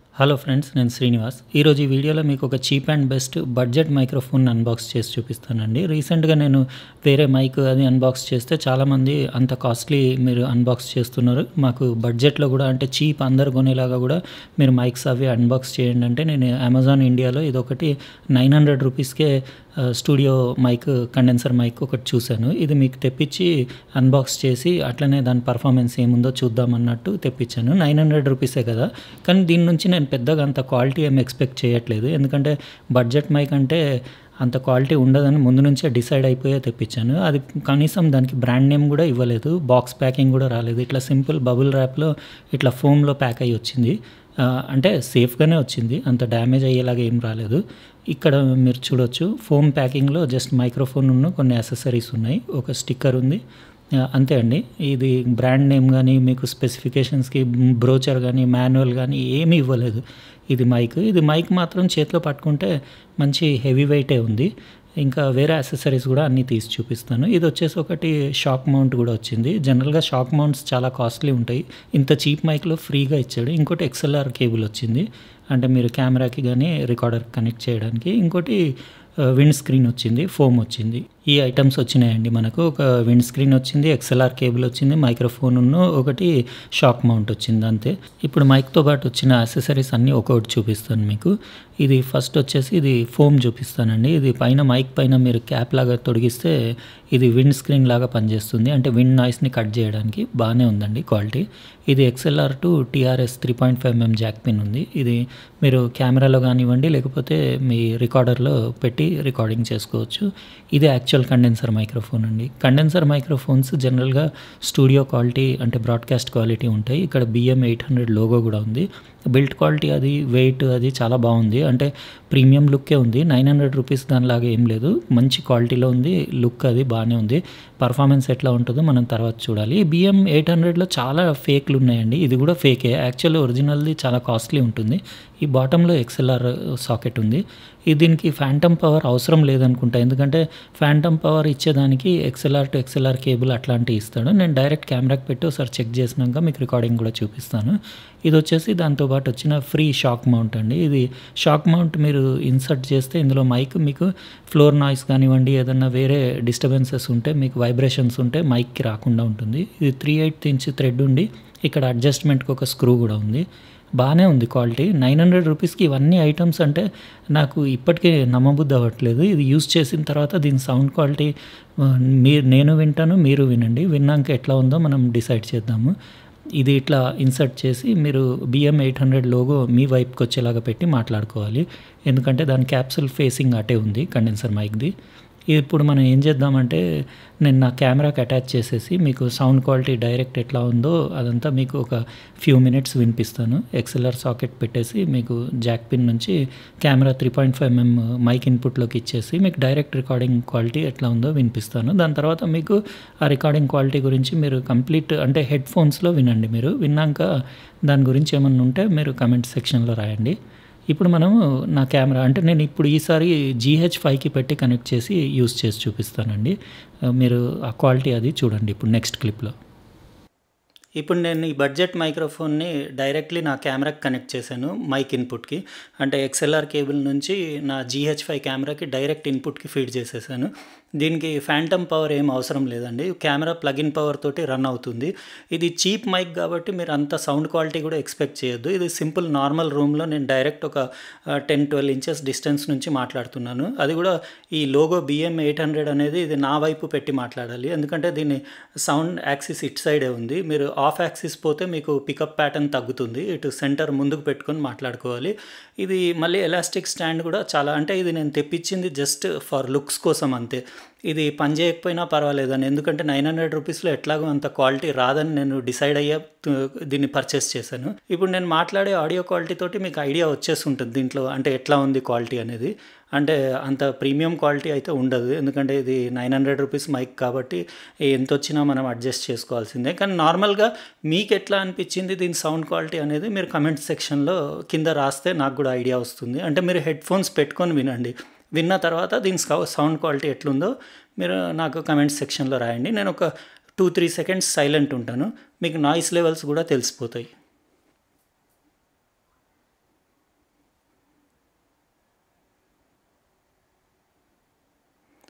hello friends నేను శ్రీనివాస్ ఈరోజు ఈ వీడియోలో మీకు ఒక cheap and best budget microphone unbox చేసి చూపిస్తానండి రీసెంట్గా నేను వేరే మైక్ అది అన్బాక్స్ చేస్తే చాలామంది అంత కాస్ట్లీ మీరు అన్బాక్స్ చేస్తున్నారు మాకు బడ్జెట్లో కూడా అంటే చీప్ అందరు కొనేలాగా కూడా మీరు మైక్స్ అవి అన్బాక్స్ చేయండి అంటే నేను అమెజాన్ ఇండియాలో ఇది ఒకటి నైన్ హండ్రెడ్ రూపీస్కే స్టూడియో మైక్ కండెన్సర్ మైక్ ఒకటి చూశాను ఇది మీకు తెప్పించి అన్బాక్స్ చేసి అట్లనే దాని పర్ఫార్మెన్స్ ఏముందో చూద్దాం అన్నట్టు తెప్పించాను నైన్ హండ్రెడ్ రూపీసే కదా కానీ దీని నుంచి నేను పెద్దగా అంత క్వాలిటీ ఏం ఎక్స్పెక్ట్ చేయట్లేదు ఎందుకంటే బడ్జెట్ మైక్ అంటే అంత క్వాలిటీ ఉండదని ముందు నుంచే డిసైడ్ అయిపోయే తెప్పించాను అది కనీసం దానికి బ్రాండ్ నేమ్ కూడా ఇవ్వలేదు బాక్స్ ప్యాకింగ్ కూడా రాలేదు ఇట్లా సింపుల్ బబుల్ ర్యాప్లో ఇట్లా ఫోమ్లో ప్యాక్ అయ్యి వచ్చింది అంటే సేఫ్గానే వచ్చింది అంత డ్యామేజ్ అయ్యేలాగా ఏం రాలేదు ఇక్కడ మీరు చూడొచ్చు ఫోమ్ ప్యాకింగ్లో జస్ట్ మైక్రోఫోన్ ఉన్న కొన్ని అసెసరీస్ ఉన్నాయి ఒక స్టిక్కర్ ఉంది అంతే అండి ఇది బ్రాండ్ నేమ్ కానీ మీకు స్పెసిఫికేషన్స్కి బ్రోచర్ కానీ మాన్యువల్ కానీ ఏమీ ఇవ్వలేదు ఇది మైక్ ఇది మైక్ మాత్రం చేతిలో పట్టుకుంటే మంచి హెవీ వెయిటే ఉంది ఇంకా వేరే అసెసరీస్ కూడా అన్నీ తీసి చూపిస్తాను ఇది వచ్చేసి ఒకటి షాక్ మౌంట్ కూడా వచ్చింది జనరల్గా షాక్ మౌంట్స్ చాలా కాస్ట్లీ ఉంటాయి ఇంత చీప్ మైక్లో ఫ్రీగా ఇచ్చాడు ఇంకోటి ఎక్స్ఎల్ఆర్ కేబుల్ వచ్చింది అంటే మీరు కెమెరాకి కానీ రికార్డర్ కనెక్ట్ చేయడానికి ఇంకోటి విండ్ స్క్రీన్ వచ్చింది ఫోమ్ వచ్చింది ఈ ఐటమ్స్ వచ్చినాయండి మనకు ఒక విండ్ స్క్రీన్ వచ్చింది ఎక్స్ఎల్ఆర్ కేబుల్ వచ్చింది మైక్రోఫోన్ ఒకటి షాక్ మౌంట్ వచ్చింది అంతే ఇప్పుడు మైక్తో పాటు వచ్చిన అసెసరీస్ అన్నీ ఒక్కొక్కటి చూపిస్తాను మీకు ఇది ఫస్ట్ వచ్చేసి ఇది ఫోమ్ చూపిస్తానండి ఇది పైన మైక్ పైన మీరు క్యాప్ లాగా తొడిగిస్తే ఇది విండ్ స్క్రీన్ లాగా పనిచేస్తుంది అంటే విండ్ నాయిస్ని కట్ చేయడానికి బాగానే ఉందండి క్వాలిటీ ఇది XLR to TRS three point five mm jack pin ఉంది ఇది మీరు కెమెరాలో కానివ్వండి లేకపోతే మీ రికార్డర్లో పెట్టి రికార్డింగ్ చేసుకోవచ్చు ఇది యాక్చువల్ కండెన్సర్ మైక్రోఫోన్ అండి కండెన్సర్ మైక్రోఫోన్స్ జనరల్గా స్టూడియో క్వాలిటీ అంటే బ్రాడ్కాస్ట్ క్వాలిటీ ఉంటాయి ఇక్కడ బిఎం ఎయిట్ హండ్రెడ్ లోగో కూడా ఉంది బిల్ట్ క్వాలిటీ అది వెయిట్ అది చాలా బాగుంది అంటే ప్రీమియం లుక్కే ఉంది నైన్ హండ్రెడ్ రూపీస్ దానిలాగా ఏం లేదు మంచి క్వాలిటీలో ఉంది లుక్ అది బాగానే ఉంది పర్ఫార్మెన్స్ ఎట్లా ఉంటుందో మనం తర్వాత చూడాలి బిఎం ఎయిట్ హండ్రెడ్లో చాలా ఫేక్లు ఉన్నాయండి ఇది కూడా ఫేకే యాక్చువల్ ఒరిజినల్ది చాలా కాస్ట్లీ ఉంటుంది ఈ బాటంలో ఎక్స్ఎల్ఆర్ సాకెట్ ఉంది ఈ దీనికి ఫ్యాంటమ్ పవర్ అవసరం లేదనుకుంటా ఎందుకంటే ఫ్యాంటమ్ పవర్ ఇచ్చేదానికి ఎక్స్ఎల్ఆర్ టు ఎక్స్ఎల్ఆర్ కేబుల్ అట్లాంటివి ఇస్తాడు నేను డైరెక్ట్ కెమెరాకి పెట్టి ఒకసారి చెక్ చేసినాక మీకు రికార్డింగ్ కూడా చూపిస్తాను ఇది వచ్చేసి దాంతోపాటు వచ్చిన ఫ్రీ షాక్ మౌంట్ అండి ఇది షాక్ మౌంట్ మీరు ఇన్సర్ట్ చేస్తే ఇందులో మైక్ మీకు ఫ్లోర్ నాయిస్ కానివ్వండి ఏదన్నా వేరే డిస్టర్బెన్సెస్ ఉంటే మీకు వైబ్రేషన్స్ ఉంటే మైక్కి రాకుండా ఉంటుంది ఇది త్రీ ఎయిత్ ఇంచ్ థ్రెడ్ ఉండి ఇక్కడ అడ్జస్ట్మెంట్కి ఒక స్క్రూ కూడా ఉంది బాగానే ఉంది క్వాలిటీ నైన్ హండ్రెడ్ రూపీస్కి ఇవన్నీ ఐటమ్స్ అంటే నాకు ఇప్పటికే నమ్మబుద్ధి అవ్వట్లేదు ఇది యూస్ చేసిన తర్వాత దీని సౌండ్ క్వాలిటీ మీరు నేను వింటాను మీరు వినండి విన్నాక ఎట్లా ఉందో మనం డిసైడ్ చేద్దాము ఇది ఇట్లా ఇన్సర్ట్ చేసి మీరు బిఎం ఎయిట్ హండ్రెడ్ లోగో మీ వైపుకి వచ్చేలాగా పెట్టి మాట్లాడుకోవాలి ఎందుకంటే దాని క్యాప్సుల్ ఫేసింగ్ అటే ఉంది కండెన్సర్ మైక్ది ఇప్పుడు మనం ఏం చేద్దామంటే నేను నా కెమెరాకి అటాచ్ చేసేసి మీకు సౌండ్ క్వాలిటీ డైరెక్ట్ ఎట్లా ఉందో అదంతా మీకు ఒక ఫ్యూ మినిట్స్ వినిపిస్తాను ఎక్స్ఎల్ఆర్ సాకెట్ పెట్టేసి మీకు జాక్ పిన్ నుంచి camera three point five mm mic ఇన్పుట్లోకి ఇచ్చేసి మీకు డైరెక్ట్ రికార్డింగ్ క్వాలిటీ ఎట్లా ఉందో వినిపిస్తాను దాని తర్వాత మీకు ఆ రికార్డింగ్ క్వాలిటీ గురించి మీరు కంప్లీట్ అంటే హెడ్ ఫోన్స్లో వినండి మీరు విన్నాక దాని గురించి ఏమన్నా ఉంటే మీరు కమెంట్ సెక్షన్లో రాయండి ఇప్పుడు మనము నా కెమెరా అంటే నేను ఇప్పుడు ఈసారి జీహెచ్ ఫైవ్కి పెట్టి కనెక్ట్ చేసి యూస్ చేసి చూపిస్తానండి మీరు ఆ క్వాలిటీ అది చూడండి ఇప్పుడు నెక్స్ట్ క్లిప్లో ఇప్పుడు నేను ఈ బడ్జెట్ మైక్రోఫోన్ని డైరెక్ట్లీ నా కెమెరాకి కనెక్ట్ చేశాను మైక్ ఇన్పుట్కి అంటే ఎక్స్ఎల్ఆర్ కేబుల్ నుంచి నా జీహెచ్ ఫైవ్ కెమెరాకి డైరెక్ట్ ఇన్పుట్కి ఫీడ్ చేసేసాను దీనికి ఫ్యాంటమ్ పవర్ ఏం అవసరం లేదండి కెమెరా ప్లగిన్ పవర్ తోటి రన్ అవుతుంది ఇది చీప్ మైక్ కాబట్టి మీరు అంత సౌండ్ క్వాలిటీ కూడా ఎక్స్పెక్ట్ చేయొద్దు ఇది సింపుల్ నార్మల్ రూమ్లో నేను డైరెక్ట్ ఒక టెన్ ట్వెల్వ్ ఇంచెస్ డిస్టెన్స్ నుంచి మాట్లాడుతున్నాను అది కూడా ఈ లోగో బిఎం ఎయిట్ హండ్రెడ్ అనేది ఇది నా వైపు పెట్టి మాట్లాడాలి ఎందుకంటే దీని సౌండ్ యాక్సిస్ ఇట్ సైడే ఉంది మీరు ఆఫ్ యాక్సిస్ పోతే మీకు పికప్ ప్యాటర్న్ తగ్గుతుంది ఇటు సెంటర్ ముందుకు పెట్టుకొని మాట్లాడుకోవాలి ఇది మళ్ళీ ఎలాస్టిక్ స్టాండ్ కూడా చాలా అంటే ఇది నేను తెప్పించింది జస్ట్ ఫర్ లుక్స్ కోసం అంతే ఇది పని చేయకపోయినా పర్వాలేదని ఎందుకంటే నైన్ హండ్రెడ్ రూపీస్లో ఎట్లాగో అంత క్వాలిటీ రాదని నేను డిసైడ్ అయ్యే దీన్ని పర్చేస్ చేశాను ఇప్పుడు నేను మాట్లాడే ఆడియో క్వాలిటీ తోటి మీకు ఐడియా వచ్చేసి ఉంటుంది దీంట్లో అంటే ఎట్లా ఉంది క్వాలిటీ అనేది అంటే అంత ప్రీమియం క్వాలిటీ అయితే ఉండదు ఎందుకంటే ఇది నైన్ హండ్రెడ్ రూపీస్ మైక్ కాబట్టి ఎంత వచ్చినా మనం అడ్జస్ట్ చేసుకోవాల్సిందే కానీ నార్మల్గా మీకు ఎట్లా అనిపించింది దీని సౌండ్ క్వాలిటీ అనేది మీరు కమెంట్ సెక్షన్లో కింద రాస్తే నాకు కూడా ఐడియా వస్తుంది అంటే మీరు హెడ్ ఫోన్స్ పెట్టుకొని వినండి విన్న తర్వాత దీని సౌండ్ క్వాలిటీ ఎట్లుందో మీరు నాకు కమెంట్ సెక్షన్లో రాయండి నేను ఒక టూ త్రీ సెకండ్స్ సైలెంట్ ఉంటాను మీకు నాయిస్ లెవెల్స్ కూడా తెలిసిపోతాయి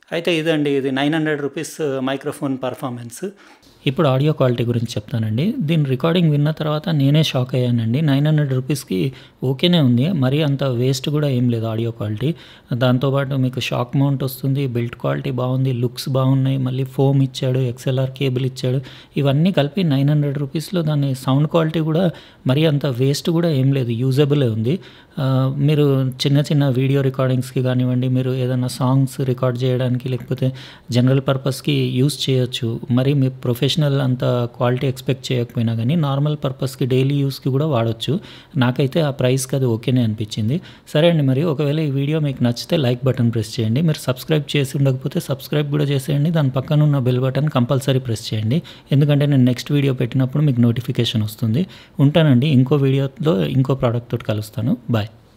అయితే ఇదండి ఇది nine hundred rupees microphone performance ఇప్పుడు ఆడియో క్వాలిటీ గురించి చెప్తానండి దీని రికార్డింగ్ విన్న తర్వాత నేనే షాక్ అయ్యానండి నైన్ హండ్రెడ్ రూపీస్కి ఓకేనే ఉంది మరీ అంత వేస్ట్ కూడా ఏం లేదు ఆడియో క్వాలిటీ దాంతోపాటు మీకు షాక్ మౌంట్ వస్తుంది బిల్ట్ క్వాలిటీ బాగుంది లుక్స్ బాగున్నాయి మళ్ళీ ఫోమ్ ఇచ్చాడు ఎక్స్ఎల్ఆర్ కేబుల్ ఇచ్చాడు ఇవన్నీ కలిపి నైన్ హండ్రెడ్ రూపీస్లో దాని సౌండ్ క్వాలిటీ కూడా మరీ అంత వేస్ట్ కూడా ఏం లేదు యూజబులే ఉంది మీరు చిన్న చిన్న వీడియో రికార్డింగ్స్కి కానివ్వండి మీరు ఏదైనా సాంగ్స్ రికార్డ్ చేయడానికి లేకపోతే జనరల్ పర్పస్కి యూస్ చేయొచ్చు మరి మీ ప్రొఫెషనల్ అంత క్వాలిటీ ఎక్స్పెక్ట్ చేయకపోయినా కానీ నార్మల్ పర్పస్కి డైలీ యూస్కి కూడా వాడచ్చు నాకైతే ఆ ప్రైస్కి అది ఓకేనే అనిపించింది సరే అండి మరి ఒకవేళ ఈ వీడియో మీకు నచ్చితే లైక్ బటన్ ప్రెస్ చేయండి మీరు సబ్స్క్రైబ్ చేసి ఉండకపోతే సబ్స్క్రైబ్ కూడా చేసేయండి దాని పక్కన ఉన్న బెల్ బటన్ కంపల్సరీ ప్రెస్ చేయండి ఎందుకంటే నేను నెక్స్ట్ వీడియో పెట్టినప్పుడు మీకు నోటిఫికేషన్ వస్తుంది ఉంటానండి ఇంకో వీడియోలో ఇంకో ప్రోడక్ట్ తోటి కలుస్తాను బాయ్